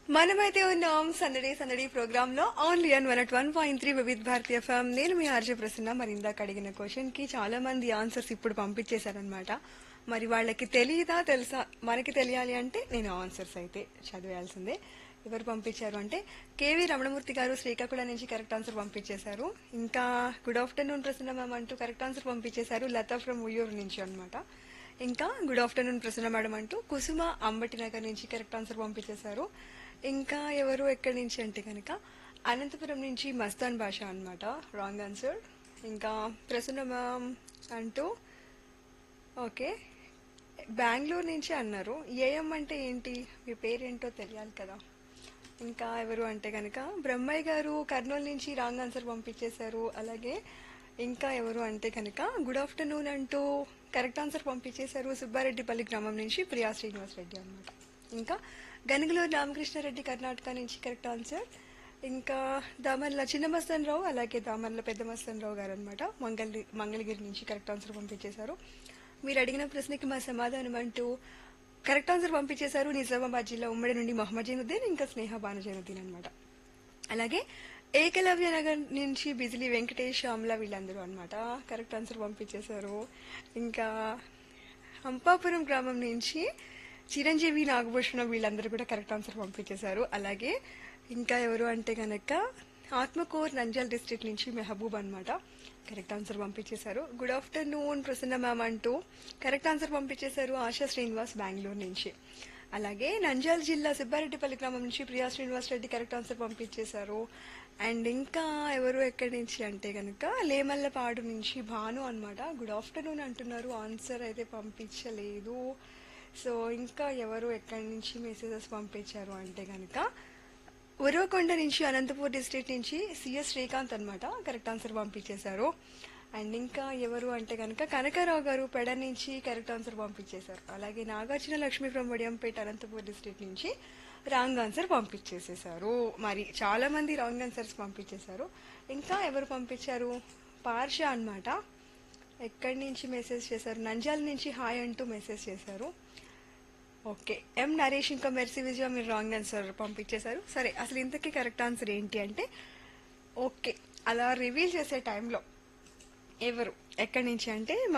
మనమైతే ఉన్నాం సందడి సందడి ప్రోగ్రామ్ లో only on one one point three Vividh Bharatiya FM నేను మీ ఆర్జే ప్రసన్న మరి ఇందాక అడిగిన క్వశ్చన్ కి చాలా మంది ఆన్సర్స్ ఇప్పుడు పంపించేశారనమాట మరి వాళ్ళకి తెలియదా తెలుసా మనకి తెలియాలి అంటే నేను ఆన్సర్స్ అయితే చదివేయాల్సిందే ఎవరు పంపించారు అంటే కేవీ రమణమూర్తి గారు శ్రీకాకుళం నుంచి కరెక్ట్ ఆన్సర్ పంపించేశారు ఇంకా గుడ్ ఆఫ్టర్నూన్ ప్రసన్న మ్యామ్ అంటూ కరెక్ట్ ఆన్సర్ పంపించేశారు లతా ఫ్రమ్ ఉయ్యూరు నుంచి అన్నమాట ఇంకా గుడ్ ఆఫ్టర్నూన్ ప్రసన్న మేడం అంటూ కుసుమ అంబటి నగర్ నుంచి కరెక్ట్ ఆన్సర్ పంపించేశారు ఇంకా ఎవరు ఎక్కడి నుంచి అంటే కనుక అనంతపురం నుంచి మస్తాన్ భాష అన్నమాట రాంగ్ ఆన్సర్ ఇంకా ప్రసన్న మ్యామ్ అంటూ ఓకే బెంగళూరు నుంచి అన్నారు ఏఎం అంటే ఏంటి మీ పేరేంటో తెలియాలి కదా ఇంకా ఎవరు అంటే కనుక బ్రహ్మయ్య గారు కర్నూలు నుంచి రాంగ్ ఆన్సర్ పంపించేశారు అలాగే ఇంకా ఎవరు అంటే కనుక గుడ్ ఆఫ్టర్నూన్ అంటూ కరెక్ట్ ఆన్సర్ పంపించేశారు సుబ్బారెడ్డిపల్లి గ్రామం నుంచి ప్రియా శ్రీనివాస్ రెడ్డి అనమాట ఇంకా గనుగులూరు రామకృష్ణారెడ్డి కర్ణాటక నుంచి కరెక్ట్ ఆన్సర్ ఇంకా దామర్ల చిన్న మస్తన్ రావు అలాగే దామర్ల పెద్ద మస్తన్ రావు గారు అనమాట మంగళ మంగళగిరి నుంచి కరెక్ట్ ఆన్సర్ పంపించేశారు మీరు అడిగిన ప్రశ్నకి మా సమాధానం అంటూ కరెక్ట్ ఆన్సర్ పంపించేశారు నిజామాబాద్ జిల్లా ఉమ్మడి నుండి మొహమ్మద్ జైనుద్దీన్ ఇంకా స్నేహ బాను జైనుద్దీన్ అనమాట అలాగే ఏకలవ్య నగర్ నుంచి బిజిలీ వెంకటేష్ అమల వీళ్ళందరూ అనమాట కరెక్ట్ ఆన్సర్ పంపించేశారు ఇంకా అంపాపురం గ్రామం నుంచి చిరంజీవి నాగభూషణం వీళ్ళందరూ కూడా కరెక్ట్ ఆన్సర్ పంపించేశారు అలాగే ఇంకా ఎవరు అంటే కనుక ఆత్మకూర్ నంజల్ డిస్ట్రిక్ట్ నుంచి మెహబూబ్ అన్నమాట కరెక్ట్ ఆన్సర్ పంపించేశారు గుడ్ ఆఫ్టర్నూన్ ప్రసన్న మ్యామ్ అంటూ కరెక్ట్ ఆన్సర్ పంపించేశారు ఆశా శ్రీనివాస్ బెంగళూరు నుంచి అలాగే నంజాల్ జిల్లా సుబ్బారెడ్డిపల్లి గ్రామం నుంచి ప్రియా శ్రీనివాస్ రెడ్డి కరెక్ట్ ఆన్సర్ పంపించేశారు అండ్ ఇంకా ఎవరు ఎక్కడి నుంచి అంటే కనుక లేమల్లపాడు నుంచి భాను అన్నమాట గుడ్ ఆఫ్టర్నూన్ అంటున్నారు ఆన్సర్ అయితే పంపించలేదు సో ఇంకా ఎవరు ఎక్కడి నుంచి మెసేజెస్ పంపించారు అంటే కనుక ఉరవకొండ నుంచి అనంతపూర్ డిస్ట్రిక్ట్ నుంచి సిఎస్ శ్రీకాంత్ అన్నమాట కరెక్ట్ ఆన్సర్ పంపించేశారు అండ్ ఇంకా ఎవరు అంటే కనుక కనకారావు గారు పెడ నుంచి కరెక్ట్ ఆన్సర్ పంపించేశారు అలాగే నాగార్జున లక్ష్మి ఫ్రమ్ వడియంపేట అనంతపూర్ డిస్ట్రిక్ట్ నుంచి రాంగ్ ఆన్సర్ పంపించేసేసారు మరి చాలా మంది రాంగ్ ఆన్సర్స్ పంపించేశారు ఇంకా ఎవరు పంపించారు పార్ష అన్నమాట ఎక్కడి నుంచి మెసేజ్ చేశారు నంజాల నుంచి హాయ్ అంటూ మెసేజ్ చేశారు ఓకే ఎం నరేష్ ఇంకా మెర్సీ విజయ మీరు రాంగ్ ఆన్సర్ పంపించేశారు సరే అసలు ఇంతకీ కరెక్ట్ ఆన్సర్ ఏంటి అంటే ఓకే అలా రివీల్ చేసే టైంలో ఎవరు ఎక్కడి నుంచి అంటే